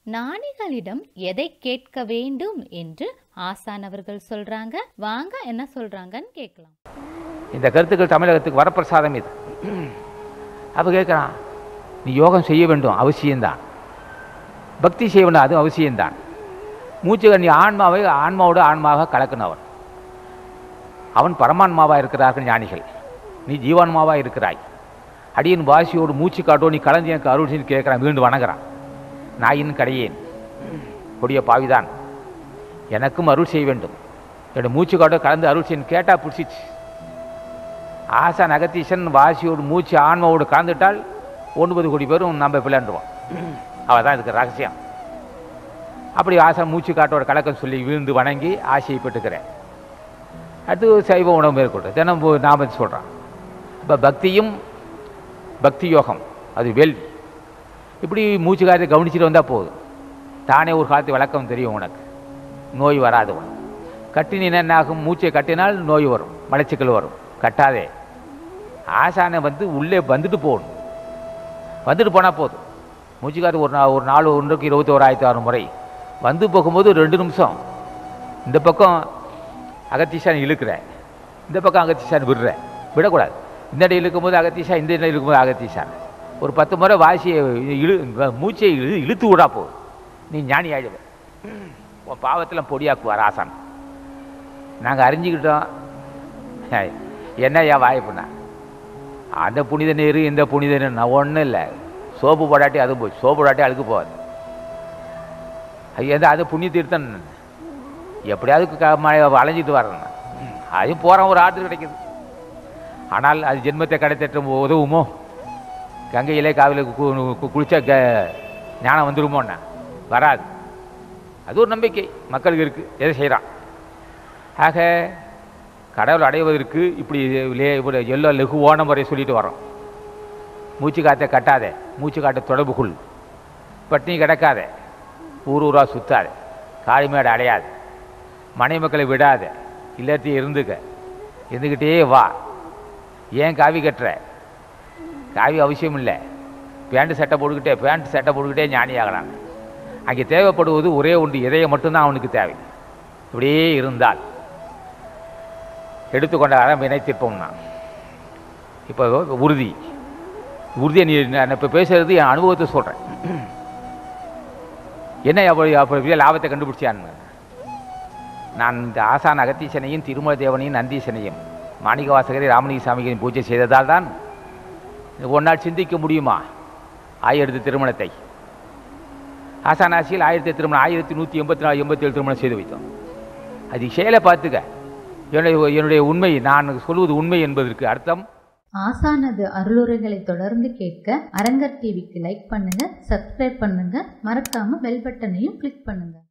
ஞானிகளிடம் எதை கேட்க வேண்டும் என்று ஆசானவர்கள் சொல்றாங்க வாங்க என்ன சொல்றாங்கன்னு கேட்கலாம் இந்த கருத்துக்கள் தமிழகத்துக்கு வரப்பிரசாதம் இது அப்போ கேட்குறான் நீ யோகம் செய்ய வேண்டும் அவசியம்தான் பக்தி செய்ய வேண்டும் அதுவும் அவசியம்தான் மூச்சு நீ ஆன்மாவை ஆன்மாவோட ஆன்மாவாக கலக்கணும் அவன் அவன் பரமான்மாவாக இருக்கிறார்கள் ஞானிகள் நீ ஜீவான்மாவாக இருக்கிறாய் அடியின் வாசியோடு மூச்சு காட்டோ நீ கலந்து எனக்கு அருள் செய்து கேட்குறான் மீண்டும் வணங்குறான் நாயின் கடையேன் கொடிய பாவிதான் எனக்கும் அருள் செய்ய வேண்டும் என்னோட மூச்சு காட்டோ கலந்து அருள் செய்யணும் கேட்டால் பிடிச்சிச்சு ஆசான் அகத்தீசன் வாசியோடு மூச்சு ஆன்மாவோடு கலந்துட்டால் ஒன்பது கோடி பேரும் நம்ம பிள்ளைண்டுவோம் அவள் தான் இதுக்கு ரகசியம் அப்படி ஆசான் மூச்சு காட்டோட கலக்கம் சொல்லி விழுந்து வணங்கி ஆசையை பெற்றுக்கிறேன் அடுத்து சைவ உணவு மேற்கொண்டு தினம் நாம சொல்கிறான் இப்போ பக்தியும் பக்தி யோகம் அது வேள்வி இப்படி மூச்சு காற்றை கவனிச்சுட்டு வந்தால் போதும் தானே ஒரு காலத்து விளக்கம் தெரியும் உனக்கு நோய் வராது உனக்கு கட்டினா என்ன ஆகும் மூச்சை கட்டினால் நோய் வரும் மலச்சிக்கல் வரும் கட்டாதே ஆசானை வந்து உள்ளே வந்துட்டு போகணும் வந்துட்டு போனால் போதும் மூச்சுக்காத்து ஒரு நாள் ஒரு நாள் ஒன்றுக்கு இருபத்தி ஓராயிரத்தி ஆறு முறை வந்து போகும்போது ரெண்டு நிமிஷம் இந்த பக்கம் அகத்தீசான் இழுக்கிறேன் இந்த பக்கம் அகத்தீசான் விடுறேன் விடக்கூடாது இந்த இடம் இழுக்கும்போது அகத்தீசா இந்த இடம் இழுக்கும்போது அகத்தீசான் ஒரு பத்து முறை வாசியை இழு மூச்சை இழு இழுத்து விடா போதும் நீ ஞானி ஆயிடுவ உன் பாவத்தில் பொடியாக்குவார் ஆசான் நாங்கள் அறிஞ்சிக்கிட்டோம் ஏய், என்ன ஏன் வாய்ப்புண்ணா அந்த புனித நீர் இந்த புனித நீர் நான் ஒன்றும் இல்லை சோப்பு போடாட்டி அது போய் சோப்பு போடாட்டி அழுக்கு போகாது ஐயா அது புண்ணிய தீர்த்தம் எப்படியாவது க- மழை அலைஞ்சிட்டு வரணும் அது போகிறோம் ஒரு ஆற்று கிடைக்குது ஆனால் அது ஜென்மத்தை கிடைத்தற்ற உதவுமோ கங்கையிலே காவில குளிச்சா க ஞானம் வந்துருமோண்ணா வராது அது ஒரு நம்பிக்கை மக்களுக்கு இருக்குது எதை செய்கிறான் ஆக கடவுள் அடைவதற்கு இப்படி லே இப்படி எல்லோ லகுவான முறை சொல்லிட்டு வரோம் மூச்சு காற்றை கட்டாதே மூச்சு காற்றை தொடர்பு கொள் பட்டினி கிடக்காத ஊர் ஊராக சுத்தாத காளிமேடு அடையாது மனை மக்களை விடாத இல்லத்தையும் இருந்துக்க இருந்துக்கிட்டே வா ஏன் காவி கட்டுற காவி அவசியம் இல்லை பேண்ட் சட்டை போட்டுக்கிட்டே பேண்ட் சட்டை போட்டுக்கிட்டே ஞானி ஆகலாம் அங்கே தேவைப்படுவது ஒரே ஒன்று இதயம் மட்டும்தான் அவனுக்கு தேவை இப்படியே இருந்தால் எடுத்துக்கொண்ட அறம் வினைத்திருப்போம் நான் இப்போ உறுதி உறுதியை நீ நான் இப்போ பேசுறது என் அனுபவத்தை சொல்கிறேன் என்ன அப்படி அப்படி பெரிய லாபத்தை கண்டுபிடிச்சான்னு நான் இந்த ஆசான் அகத்தீசனையும் திருமல தேவனையும் நந்தீசனையும் மாணிக்க வாசகரை ராமலிங்க சாமிகளின் பூஜை செய்ததால் தான் ஒன்றால் சிந்திக்க முடியுமா ஆயிரத்து திருமணத்தை ஆசான் ஆசியில் ஆயிரத்தி திருமணம் ஆயிரத்தி நூற்றி எண்பத்தி நாலு எண்பத்தி ஏழு திருமணம் செய்து வைத்தோம் அது செயலை பார்த்துக்க என்னுடைய என்னுடைய உண்மை நான் சொல்வது உண்மை என்பதற்கு அர்த்தம் ஆசானது அருளுரைகளை தொடர்ந்து கேட்க அரங்கர் டிவிக்கு லைக் பண்ணுங்க சப்ஸ்கிரைப் பண்ணுங்க மறக்காம பெல் பட்டனையும் கிளிக் பண்ணுங்க